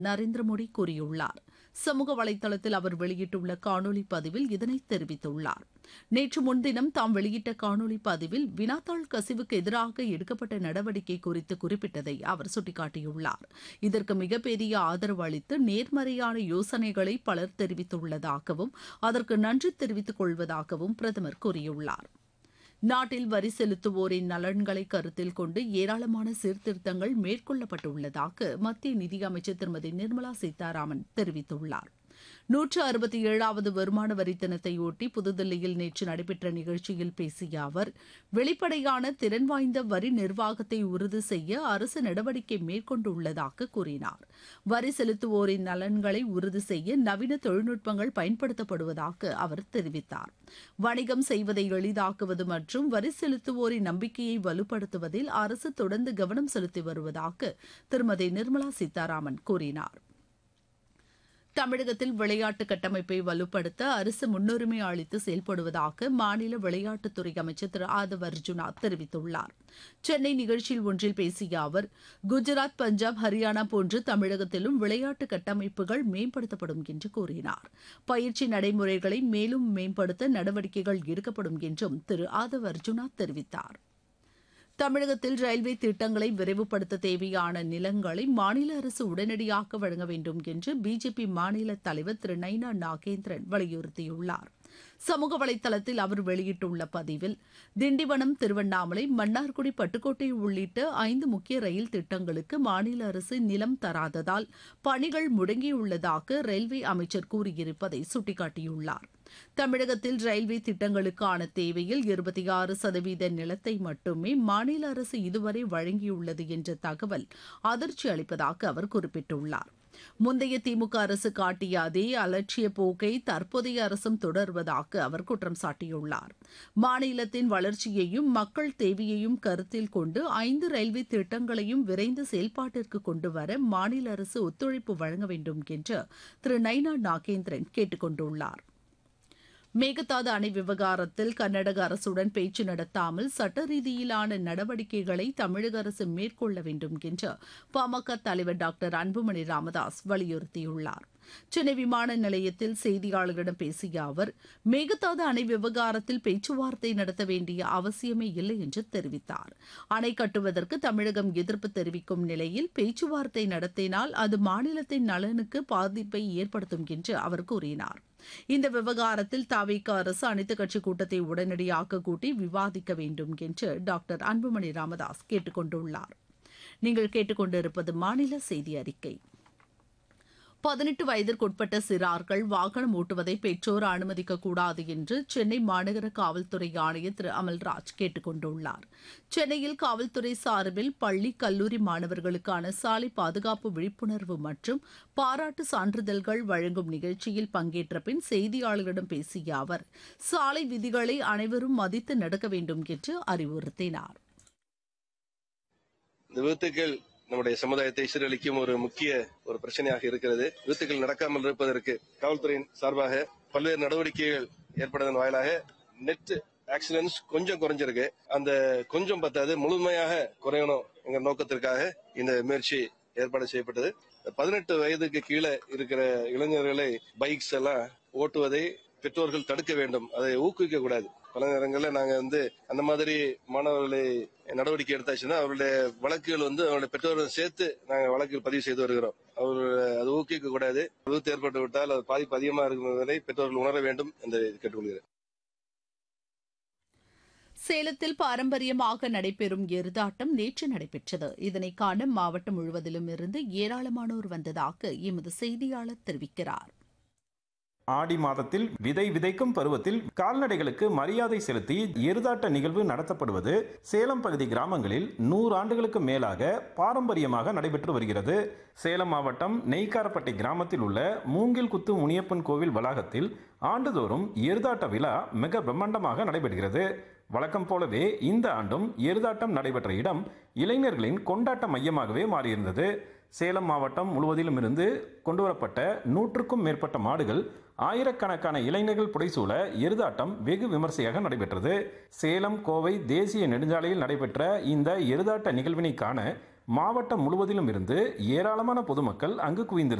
நரேந்திர மோடி கூறியுள்ளார் சமூக வலைதளத்தில் அவர் வெளியிட்டுள்ள காணொலி பதிவில் இதனை தெரிவித்துள்ளார் நேற்று முன்தினம் தாம் வெளியிட்ட காணொலி பதிவில் வினாத்தாள் கசிவுக்கு எதிராக எடுக்கப்பட்ட நடவடிக்கை குறித்து குறிப்பிட்டதை அவர் சுட்டிக்காட்டியுள்ளார் இதற்கு மிகப்பெரிய ஆதரவு அளித்து நேர்மறையான யோசனைகளை பலர் தெரிவித்துள்ளதாகவும் அதற்கு நன்றி தெரிவித்துக் கொள்வதாகவும் பிரதமர் கூறியுள்ளார் நாட்டில் வரி செலுத்துவோரின் நலன்களை கருத்தில் கொண்டு ஏராளமான சீர்திருத்தங்கள் மேற்கொள்ளப்பட்டுள்ளதாக மத்திய நிதியமைச்சர் திருமதி நிர்மலா சீதாராமன் தெரிவித்துள்ளார் நூற்று அறுபத்தி ஏழாவது வருமான வரி தினத்தையொட்டி புதுதில்லியில் நேற்று நடைபெற்ற நிகழ்ச்சியில் பேசிய அவர் வெளிப்படையான திறன் வாய்ந்த வரி நிர்வாகத்தை உறுதி செய்ய அரசு நடவடிக்கை மேற்கொண்டுள்ளதாக கூறினார் வரி செலுத்துவோரின் நலன்களை உறுதி செய்ய நவீன தொழில்நுட்பங்கள் பயன்படுத்தப்படுவதாக அவர் தெரிவித்தார் வணிகம் செய்வதை எளிதாக்குவது மற்றும் வரி செலுத்துவோரின் நம்பிக்கையை வலுப்படுத்துவதில் அரசு தொடர்ந்து கவனம் செலுத்தி வருவதாக திருமதி நிர்மலா சீதாராமன் கூறினார் தமிழகத்தில் விளையாட்டு கட்டமைப்பை வலுப்படுத்த அரசு முன்னுரிமை அளித்து செயல்படுவதாக மாநில விளையாட்டுத்துறை அமைச்சர் திரு ஆதவ் அர்ஜுனா தெரிவித்துள்ளார் சென்னை நிகழ்ச்சியில் ஒன்றில் பேசிய அவர் குஜராத் பஞ்சாப் ஹரியானா போன்று தமிழகத்திலும் விளையாட்டு கட்டமைப்புகள் மேம்படுத்தப்படும் என்று கூறினார் பயிற்சி நடைமுறைகளை மேலும் மேம்படுத்த நடவடிக்கைகள் எடுக்கப்படும் என்றும் திரு ஆதவ் அர்ஜுனா தெரிவித்தார் தமிழகத்தில் ரயில்வே திட்டங்களை விரைவுபடுத்த தேவையான நிலங்களை மாநில அரசு உடனடியாக வழங்க வேண்டும் என்று பிஜேபி மாநில தலைவர் திரு நைனா நாகேந்திரன் வலியுறுத்தியுள்ளார் சமூக வலைதளத்தில் அவர் வெளியிட்டுள்ள பதிவில் திண்டிவனம் திருவண்ணாமலை மன்னார்குடி பட்டுக்கோட்டை உள்ளிட்ட ஐந்து முக்கிய ரயில் திட்டங்களுக்கு மாநில அரசு நிலம் தராததால் பணிகள் முடங்கியுள்ளதாக ரயில்வே அமைச்சர் கூறியிருப்பதை சுட்டிக்காட்டியுள்ளார் தமிழகத்தில் ரயில்வே திட்டங்களுக்கான தேவையில் இருபத்தி ஆறு சதவீத நிலத்தை மட்டுமே மாநில அரசு இதுவரை வழங்கியுள்ளது என்ற தகவல் அதிர்ச்சி அளிப்பதாக அவர் குறிப்பிட்டுள்ளார் முந்தைய திமுக அரசு காட்டிய அதே அலட்சிய போக்கை தற்போதைய அரசும் தொடர்வதாக அவர் குற்றம் சாட்டியுள்ளார் மாநிலத்தின் வளர்ச்சியையும் மக்கள் தேவையையும் கருத்தில் கொண்டு ஐந்து ரயில்வே திட்டங்களையும் விரைந்து செயல்பாட்டிற்கு கொண்டுவர மாநில அரசு ஒத்துழைப்பு வழங்க வேண்டும் என்று திரு நைனா நாகேந்திரன் கேட்டுக் கொண்டுள்ளார் மேகதாது அணை விவகாரத்தில் கர்நாடக அரசுடன் பேச்சு நடத்தாமல் சட்ட ரீதியிலான நடவடிக்கைகளை தமிழக அரசு மேற்கொள்ள வேண்டும் என்று பாமக தலைவர் டாக்டர் அன்புமணி ராமதாஸ் வலியுறுத்தியுள்ளார் சென்னை விமான நிலையத்தில் செய்தியாளர்களிடம் பேசிய அவர் மேகதாது அணை விவகாரத்தில் பேச்சுவார்த்தை நடத்த வேண்டிய அவசியமே இல்லை என்று தெரிவித்தார் அணை கட்டுவதற்கு தமிழகம் எதிர்ப்பு தெரிவிக்கும் நிலையில் பேச்சுவார்த்தை நடத்தினால் அது மாநிலத்தின் நலனுக்கு பாதிப்பை ஏற்படுத்தும் என்று அவர் கூறினார் இந்த விவகாரத்தில் தாவேக அரசு அனைத்துக் கட்சி கூட்டத்தை உடனடியாக கூட்டி விவாதிக்க வேண்டும் என்று டாக்டர் அன்புமணி ராமதாஸ் கேட்டுக் கொண்டுள்ளார் நீங்கள் கேட்டுக்கொண்டிருப்பது மாநில செய்தி அறிக்கை பதினெட்டு வயதிற்குட்பட்ட சிறார்கள் வாகனம் ஓட்டுவதை பெற்றோர் அனுமதிக்கக்கூடாது என்று சென்னை மாநகர காவல்துறை ஆணையர் திரு அமல்ராஜ் கேட்டுக் கொண்டுள்ளார் சென்னையில் காவல்துறை சார்பில் பள்ளி கல்லூரி மாணவர்களுக்கான சாலை பாதுகாப்பு விழிப்புணர்வு மற்றும் பாராட்டு சான்றிதழ்கள் வழங்கும் நிகழ்ச்சியில் பங்கேற்ற பின் செய்தியாளர்களிடம் பேசிய அவர் சாலை விதிகளை அனைவரும் மதித்து நடக்க வேண்டும் என்று அறிவுறுத்தினார் இந்த விபத்துக்கள் நம்முடைய சமுதாயத்தை சீரழிக்கும் ஒரு முக்கிய ஒரு பிரச்சனையாக இருக்கிறது விபத்துக்கள் நடக்காமல் இருப்பதற்கு காவல்துறையின் சார்பாக பல்வேறு நடவடிக்கைகள் ஏற்படுவதன் வாயிலாக நெட் ஆக்சிடென்ட்ஸ் கொஞ்சம் குறைஞ்சிருக்கு அந்த கொஞ்சம் பத்தாது முழுமையாக குறையணும் என்ற நோக்கத்திற்காக இந்த முயற்சி ஏற்பாடு செய்யப்பட்டது பதினெட்டு வயதுக்கு கீழே இருக்கிற இளைஞர்களை பைக்ஸ் எல்லாம் ஓட்டுவதை பெற்றோர்கள் தடுக்க வேண்டும் அதை ஊக்குவிக்க கூடாது பல நேரங்களில் நாங்க வந்து அந்த மாதிரி மாணவர்களை நடவடிக்கை எடுத்தாச்சுன்னா அவருடைய வழக்குகள் வந்து அவருடைய பெற்றோர்கள் சேர்த்து நாங்க வழக்குகள் பதிவு செய்து வருகிறோம் அவர் அது ஊக்குவிக்க கூடாது விபத்து ஏற்பட்டு விட்டால் அது பாதிப்பு அதிகமாக இருக்கும் என்பதை பெற்றோர்கள் உணர வேண்டும் என்று கேட்டுக்கொள்கிறேன் சேலத்தில் பாரம்பரியமாக நடைபெறும் எருதாட்டம் நேற்று நடைபெற்றது இதனை காண மாவட்டம் முழுவதிலும் இருந்து ஏராளமானோர் வந்ததாக எமது செய்தியாளர் தெரிவிக்கிறார் ஆடி மாதத்தில் விதை விதைக்கும் பருவத்தில் கால்நடைகளுக்கு மரியாதை செலுத்தி எருதாட்ட நிகழ்வு நடத்தப்படுவது சேலம் பகுதி கிராமங்களில் நூறு ஆண்டுகளுக்கு மேலாக பாரம்பரியமாக நடைபெற்று வருகிறது சேலம் மாவட்டம் நெய்க்காரப்பட்டை கிராமத்தில் உள்ள மூங்கில் குத்து முனியப்பன் கோவில் வளாகத்தில் ஆண்டுதோறும் எருதாட்ட விழா மிக பிரம்மாண்டமாக நடைபெறுகிறது வழக்கம் போலவே இந்த ஆண்டும் எருதாட்டம் நடைபெற்ற இடம் இளைஞர்களின் கொண்டாட்ட மையமாகவே மாறியிருந்தது சேலம் மாவட்டம் முழுவதிலும் இருந்து கொண்டுவரப்பட்ட நூற்றுக்கும் மேற்பட்ட மாடுகள் ஆயிரக்கணக்கான இளைஞர்கள் புடைசூழ எருதாட்டம் வெகு விமர்சையாக நடைபெற்றது சேலம் கோவை தேசிய நெடுஞ்சாலையில் நடைபெற்ற இந்த எருதாட்ட நிகழ்வினை காண மாவட்டம் முழுவதிலும் இருந்து ஏராளமான பொதுமக்கள் அங்கு குவிந்திருந்தனர்